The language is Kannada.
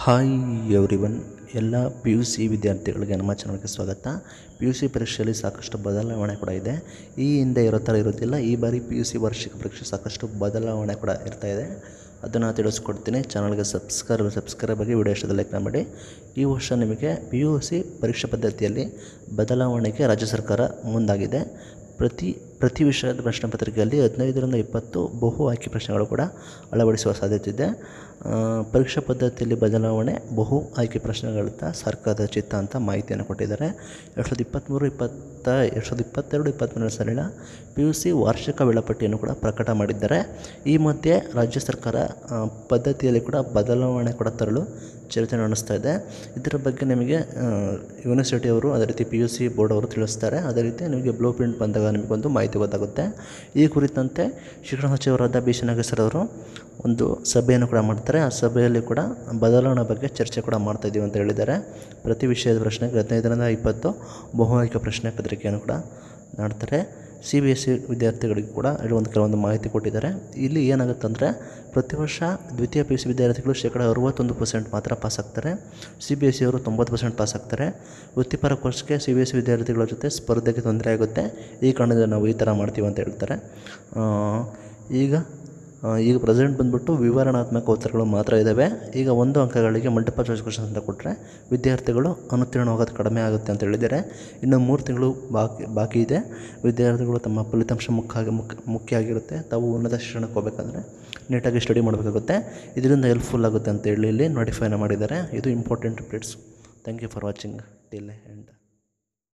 ಹಾಯ್ ಎವ್ರಿವನ್ ಎಲ್ಲ ಪಿ ಯು ಸಿ ವಿದ್ಯಾರ್ಥಿಗಳಿಗೆ ನಮ್ಮ ಚಾನಲ್ಗೆ ಸ್ವಾಗತ ಪಿ ಯು ಸಿ ಪರೀಕ್ಷೆಯಲ್ಲಿ ಸಾಕಷ್ಟು ಬದಲಾವಣೆ ಕೂಡ ಇದೆ ಈ ಹಿಂದೆ ಇರೋ ಥರ ಇರೋದಿಲ್ಲ ಈ ಬಾರಿ ಪಿ ಯು ಸಿ ವಾರ್ಷಿಕ ಪರೀಕ್ಷೆ ಸಾಕಷ್ಟು ಬದಲಾವಣೆ ಕೂಡ ಇರ್ತಾ ಇದೆ ಅದನ್ನು ತಿಳಿಸ್ಕೊಡ್ತೀನಿ ಚಾನಲ್ಗೆ ಸಬ್ಸ್ಕ್ರೈಬ್ ಸಬ್ಸ್ಕ್ರೈಬ್ ಆಗಿ ವಿಡಿಯೋ ಇಷ್ಟದ ಲೈಕ್ ಮಾಡಿ ಈ ವರ್ಷ ನಿಮಗೆ ಪಿ ಯು ಸಿ ಪರೀಕ್ಷಾ ಪದ್ಧತಿಯಲ್ಲಿ ಬದಲಾವಣೆಗೆ ರಾಜ್ಯ ಸರ್ಕಾರ ಮುಂದಾಗಿದೆ ಪ್ರತಿ ಪ್ರತಿ ವಿಷಯದ ಪ್ರಶ್ನೆ ಪತ್ರಿಕೆಯಲ್ಲಿ ಹದಿನೈದರಿಂದ ಇಪ್ಪತ್ತು ಬಹು ಆಯ್ಕೆ ಪ್ರಶ್ನೆಗಳು ಕೂಡ ಅಳವಡಿಸುವ ಸಾಧ್ಯತೆ ಇದೆ ಆ, ಪರೀಕ್ಷಾ ಪದ್ಧತಿಯಲ್ಲಿ ಬದಲಾವಣೆ ಬಹು ಆಯ್ಕೆ ಪ್ರಶ್ನೆಗಳಿಂದ ಸರ್ಕಾರದ ಚಿತ್ತ ಅಂತ ಮಾಹಿತಿಯನ್ನು ಕೊಟ್ಟಿದ್ದಾರೆ ಎರಡು ಸಾವಿರದ ಇಪ್ಪತ್ತ್ಮೂರು ಇಪ್ಪತ್ತ ಎರಡು ಸಾವಿರದ ಇಪ್ಪತ್ತೆರಡು ಇಪ್ಪತ್ತ್ಮೂರನೇ ಸಾಲಿನ ಪಿ ಯು ಸಿ ವಾರ್ಷಿಕ ವೇಳಾಪಟ್ಟಿಯನ್ನು ಕೂಡ ಪ್ರಕಟ ಮಾಡಿದ್ದಾರೆ ಈ ಮಧ್ಯೆ ರಾಜ್ಯ ಸರ್ಕಾರ ಆ, ಪದ್ಧತಿಯಲ್ಲಿ ಕೂಡ ಬದಲಾವಣೆ ಕೂಡ ತರಲು ಚಿಂತನೆ ನಡೆಸ್ತಾ ಇದೆ ಇದರ ಬಗ್ಗೆ ನಿಮಗೆ ಯೂನಿವರ್ಸಿಟಿ ಅವರು ಅದೇ ರೀತಿ ಪಿ ಯು ಸಿ ಬೋರ್ಡ್ ಅವರು ತಿಳಿಸ್ತಾರೆ ಅದೇ ರೀತಿ ನಿಮಗೆ ಬ್ಲೂ ಪ್ರಿಂಟ್ ಬಂದಾಗ ನಿಮಗೊಂದು ಮಾಹಿತಿ ಗೊತ್ತಾಗುತ್ತೆ ಈ ಕುರಿತಂತೆ ಶಿಕ್ಷಣ ಸಚಿವರಾದ ಬಿ ಸಿ ನಾಗೇಶ್ವರ ಅವರು ಒಂದು ಸಭೆಯನ್ನು ಕೂಡ ಮಾಡ್ತಾರೆ ಆ ಸಭೆಯಲ್ಲಿ ಕೂಡ ಬದಲಾವಣೆ ಬಗ್ಗೆ ಚರ್ಚೆ ಕೂಡ ಮಾಡ್ತಾ ಇದ್ದೀವಿ ಅಂತ ಹೇಳಿದ್ದಾರೆ ಪ್ರತಿ ವಿಷಯದ ಪ್ರಶ್ನೆಗೆ ಹದಿನೈದರಿಂದ ಇಪ್ಪತ್ತು ಬಹು ಆಯ್ಕೆ ಪ್ರಶ್ನೆ ಪತ್ರಿಕೆಯನ್ನು ಕೂಡ ಮಾಡ್ತಾರೆ ಸಿ ಬಿ ಎಸ್ ಸಿ ವಿದ್ಯಾರ್ಥಿಗಳಿಗೆ ಕೂಡ ಇಲ್ಲಿ ಒಂದು ಕೆಲವೊಂದು ಮಾಹಿತಿ ಕೊಟ್ಟಿದ್ದಾರೆ ಇಲ್ಲಿ ಏನಾಗುತ್ತೆ ಅಂದರೆ ಪ್ರತಿ ವರ್ಷ ದ್ವಿತೀಯ ಪಿ ಯು ಸಿ ವಿದ್ಯಾರ್ಥಿಗಳು ಶೇಕಡ ಅರವತ್ತೊಂದು ಪರ್ಸೆಂಟ್ ಮಾತ್ರ ಪಾಸ್ ಆಗ್ತಾರೆ ಸಿ ಬಿ ಎಸ್ ಸಿ ಅವರು ತೊಂಬತ್ತು ಪರ್ಸೆಂಟ್ ಪಾಸ್ ಆಗ್ತಾರೆ ವೃತ್ತಿಪರ ಕೋರ್ಸ್ಗೆ ಸಿ ಬಿ ಎಸ್ ಸಿ ವಿದ್ಯಾರ್ಥಿಗಳ ಜೊತೆ ಸ್ಪರ್ಧೆಗೆ ತೊಂದರೆ ಆಗುತ್ತೆ ಈ ಕಾರಣದಿಂದ ನಾವು ಈ ಥರ ಮಾಡ್ತೀವಿ ಅಂತ ಹೇಳ್ತಾರೆ ಆ, ಈಗ ಆ, ಈಗ ಪ್ರೆಸೆಂಟ್ ಬಂದ್ಬಿಟ್ಟು ವಿವರಣಾತ್ಮಕ ಉತ್ತರಗಳು ಮಾತ್ರ ಇದ್ದಾವೆ ಈಗ ಒಂದು ಅಂಕಗಳಿಗೆ ಮಲ್ಟಿಪಲ್ ಚಾಯ್ಸ್ ಕ್ವಶನ್ಸ್ ಅಂತ ಕೊಟ್ಟರೆ ವಿದ್ಯಾರ್ಥಿಗಳು ಅನುತ್ತೀರ್ಣವಾಗೋದು ಕಡಿಮೆ ಆಗುತ್ತೆ ಅಂತ ಹೇಳಿದ್ದಾರೆ ಇನ್ನು ಮೂರು ತಿಂಗಳು ಬಾಕಿ ಬಾಕಿ ಇದೆ ವಿದ್ಯಾರ್ಥಿಗಳು ತಮ್ಮ ಫಲಿತಾಂಶ ಮುಖ್ಯ ಆಗಿ ಮುಖ್ಯ ಮುಖ್ಯ ಆಗಿರುತ್ತೆ ತಾವು ಉನ್ನತ ಶಿಕ್ಷಣಕ್ಕೆ ಹೋಗಬೇಕಂದ್ರೆ ನೀಟಾಗಿ ಸ್ಟಡಿ ಮಾಡಬೇಕಾಗುತ್ತೆ ಇದರಿಂದ ಹೆಲ್ಪ್ಫುಲ್ ಆಗುತ್ತೆ ಅಂತ ಹೇಳಿ ಇಲ್ಲಿ ನೋಟಿಫೈನ ಮಾಡಿದ್ದಾರೆ ಇದು important updates thank you for watching till end